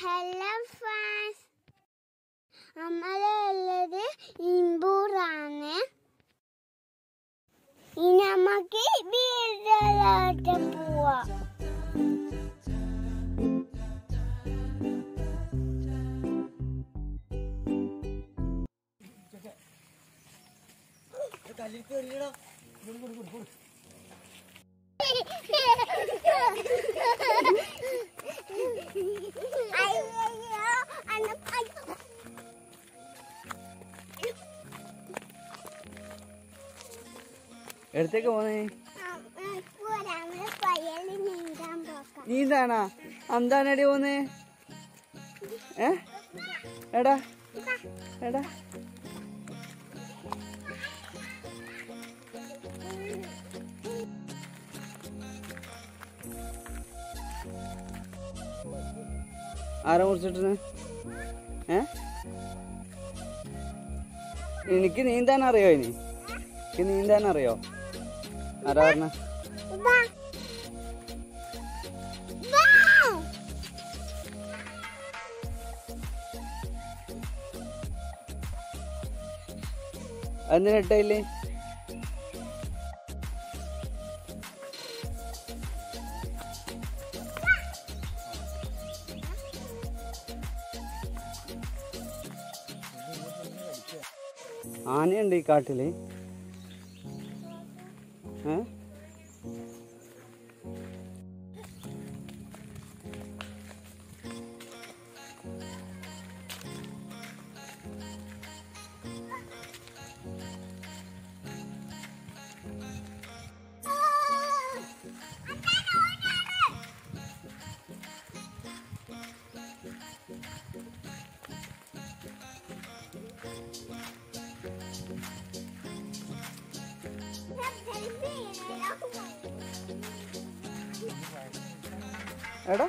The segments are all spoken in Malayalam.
ഹലോ ഫ്രണ്ട്സ് നമ്മളുള്ളത് ഇമ്പൂറാണ് ഇനി നമുക്ക് വീട്ടിലോട്ട് പോവാം അയ്യോ അന്ന അയ്യോ എടുത്തേക്ക് പോന്നേ നമ്മള് പയ്യല് നീന്താൻ പോക്കാം നീന്താണാ അന്താനടി പോന്നേ ഏ എടാ എടാ ആരാ മുറിച്ചിട്ടിന് ഏ എനിക്ക് നീന്താൻ അറിയോ ഇനി എനിക്ക് നീന്താൻ അറിയോ ആരാ പറഞ്ഞ വാ വാ എന്തിനാ ഇട്ടയില്ലേ ആനയുണ്ട് ഈ കാട്ടില് ഏ എടാ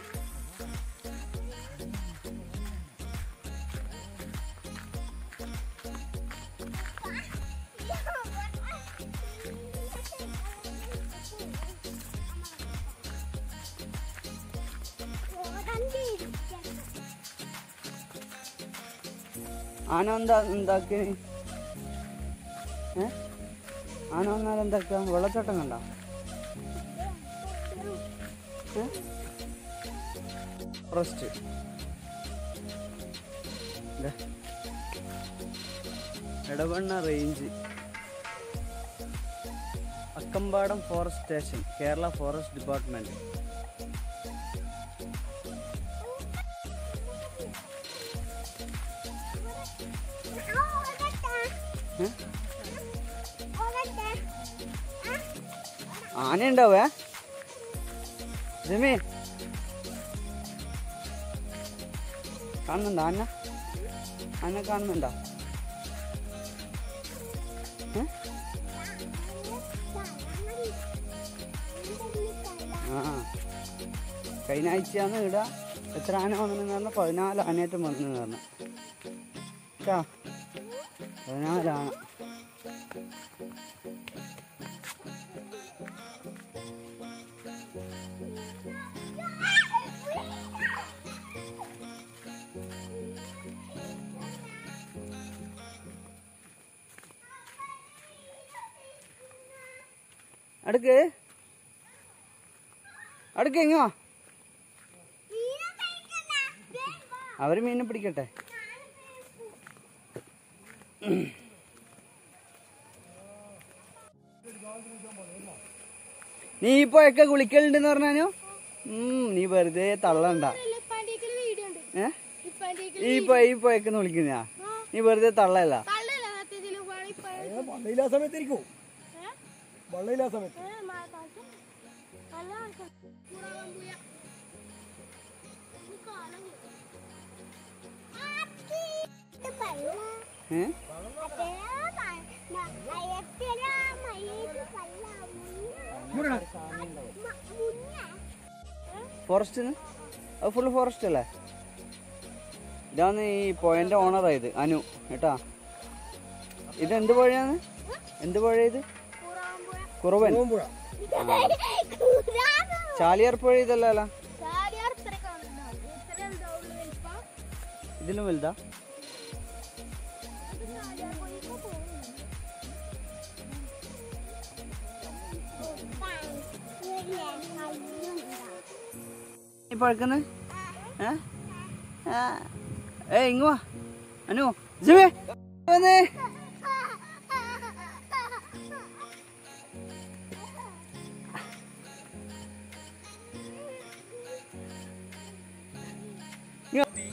ആന എന്താ എന്താക്കി ഏ ആന വന്നാൽ എന്താക്കുക വെള്ളച്ചാട്ടം കണ്ട forest Edavanna range Akkampadam forest station Kerala forest department ഏ? ആന ഉണ്ടാവേ ജമീൻ കാണുന്നുണ്ടോ ആന ആന കാണുന്നുണ്ടോ ഏ? ആ കഴിഞ്ഞ ആഴ്ചയാണ് ഇവിടെ എത്ര ആന വന്നെന്ന് പറഞ്ഞാൽ പതിനാല് ആനയായിട്ടും വന്നെന്ന് പറഞ്ഞു കേട്ടോ പതിനാല് ആന അടുക്ക് അടുക്ക് എങ്ങോ അവര് മീനെ പിടിക്കട്ടെ നീ ഇപ്പോഴൊക്കെ കുളിക്കലുണ്ടെന്ന് പറഞ്ഞാനോ ഉം നീ വെറുതെ തള്ളണ്ട വീഡിയോ ഉണ്ട് ഏ ഇപ്പൊ ഈ ഇപ്പൊ ഈ പോയൊക്കെ വിളിക്കുന്ന നീ വെറുതെ തള്ളല്ല തള്ളല്ല സത്യത്തില് വഴിപ്പോയ വള്ളയില്ലാ സമയത്തിരിക്കൂ വള്ളയില്ലാ സമയത്ത് ഏ ഫോറസ്റ്റ് അത് ഫുൾ ഫോറസ്റ്റ് അല്ലേ ഇതാണ് ഈ പോയിന്റ് ഓണർ ആയത് അനു കേട്ടാ ഇത് എന്ത് പുഴയാണ് എന്ത് പുഴ ഇത് കുറവൻ പുഴ ചാലിയാർ പുഴ ഇതല്ല ചാലിയാർ ഇത്ര കാണുന്നുണ്ടാവും. ഇത്ര ഉണ്ടാവുള്ളൂ വലിപ്പം. ഇതിലും വലുതാ ഈ പഴക്കുന്നത് ഏ ആ. ഏയ് ഇങ്ങ് വാ അനു ജിമേ വന്നേ ഇങ്ങ് വാ.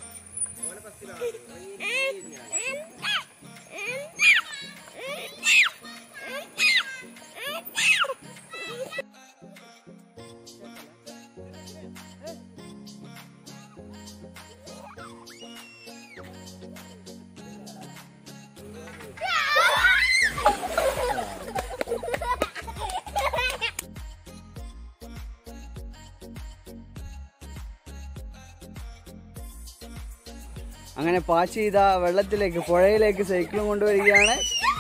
അങ്ങനെ പാച്ച് ചെയ്ത വെള്ളത്തിലേക്ക് പുഴയിലേക്ക് സൈക്കിളും കൊണ്ടുവരികയാണ്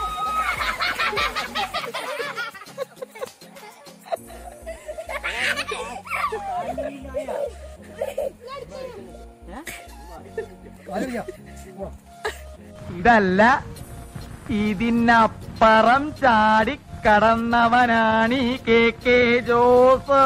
ഇതല്ല ഇതിനപ്പുറം ചാടി കടന്നവനാണ് ഈ കെ കെ ജോസ്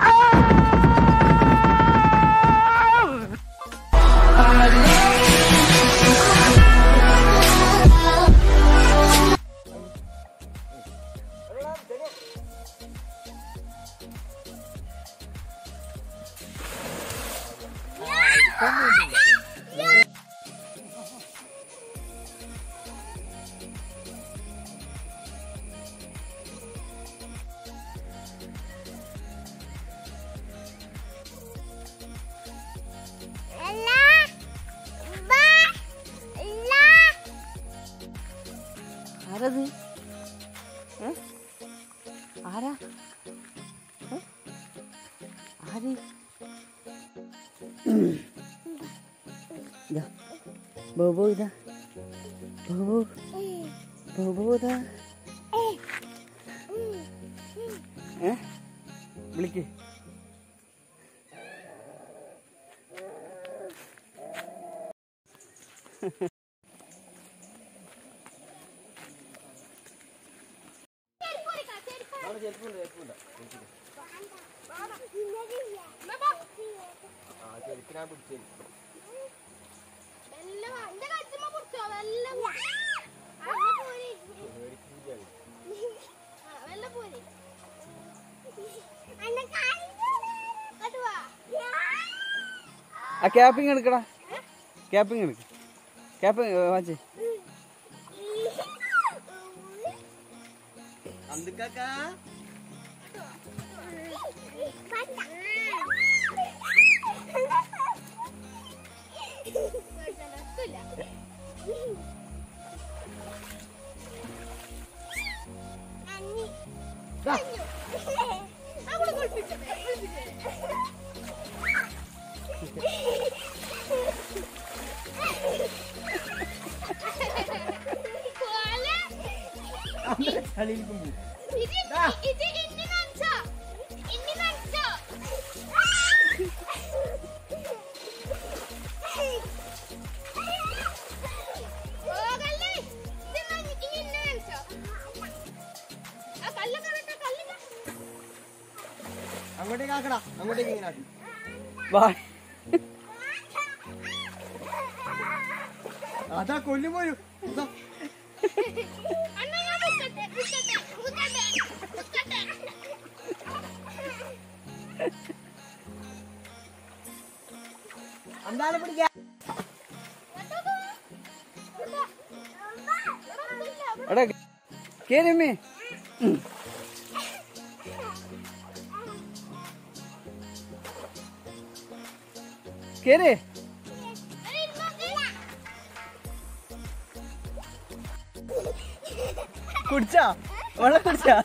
ആരത് ഏ? ആരാ ഏ? ആര് ഇതാ ബോബോ ഇതാ ബോബോ ബോബോ ഇതാ ഏ വിളിക്ക് ആ ക്യാപ്പിങ് എടുക്കടാ ക്യാപ്പിങ് എടുക്ക ക്യാപ്പിങ് വാച്ചേ അവള് കുളിപ്പിച്ചത് ഇത് ഇനി നനച്ചോ ഇനി നനച്ചോ പോകല്ലേ ഇത് നന- ഇനി ഇന്ന് നനച്ചോ ആ കല്ലൊക്കെ ഇടട്ടെ, കല്ലില്ല അങ്ങോട്ടേക്ക് ആക്കടാ അങ്ങോട്ടേക്ക് ഇങ്ങനെ ആക്കി വാ അതാ കൊല്ലു പോരും ഇതാ. അണ്ണാ ഞാൻ മുക്കട്ടെ മുക്കട്ടെ മുക്കട്ടെ മുക്കട്ടെ അന്താനെ പിടിക്കാ എടാ കേരമ്മേ കേരേ കുടിച്ചാ വെള്ളം കുടിച്ചാ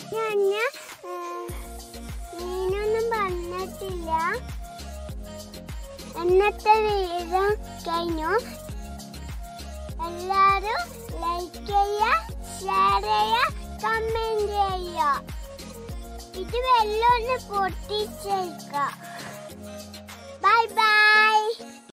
ഞാൻ മീനൊന്നും പറഞ്ഞിട്ടില്ല എന്നത്തെ വീഡിയോ കഴിഞ്ഞു എല്ലാരും ലൈക്ക് ചെയ്യുക ഷെയർ ചെയ്യുക കമന്റ് ചെയ്യുക ഇത് വെള്ളം ഒന്ന് പൊട്ടിച്ചേക്ക ബൈ ബൈ